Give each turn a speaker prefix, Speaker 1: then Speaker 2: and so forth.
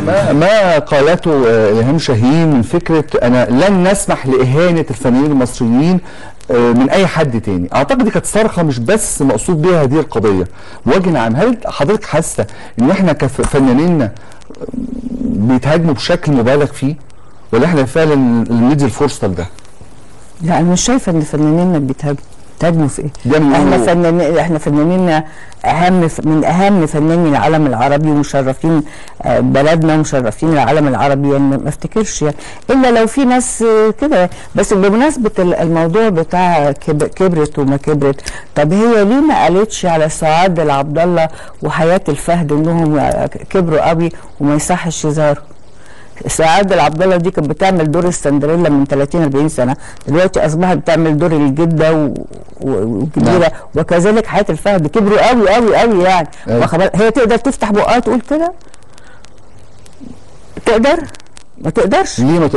Speaker 1: ما ما قالته آه، إلهام شاهين من فكرة أنا لن نسمح لإهانة الفنانين المصريين آه، من أي حد تاني أعتقد دي كانت صرخة مش بس مقصود بيها هذه القضية بوجه عام هل حضرتك حاسة إن إحنا كفنانيننا بيتهاجموا بشكل مبالغ فيه ولا إحنا فعلا ندي الفرصة لده؟
Speaker 2: لا انا مش شايفه ان فنانيننا بيتهاجموا بيتهاجموا في ايه؟
Speaker 1: ده من
Speaker 2: احنا
Speaker 1: هو-
Speaker 2: فنانين احنا فنانيننا اهم ف- من اهم فناني العالم العربي ومشرفين آه، بلدنا ومشرفين العالم العربي يعني ما ما افتكرش يعني الا لو في ناس آه، كده بس بمناسبه ال- الموضوع بتاع كب- كبرت وما كبرت طب هي ليه ما قالتش على سعاد العبد الله وحياه الفهد انهم آه، كبروا قوي وما يصحش يظهروا سعاد العبد الله دي كانت بتعمل دور السندريلا من 30 40 سنه دلوقتي اصبحت بتعمل دور الجده و... و... وكبيره
Speaker 1: نعم.
Speaker 2: وكذلك حياه الفهد كبروا قوي قوي قوي يعني
Speaker 1: أيوة.
Speaker 2: واخد بالك؟ هي تقدر تفتح بقها تقول كده تقدر ما تقدرش
Speaker 1: ليه ما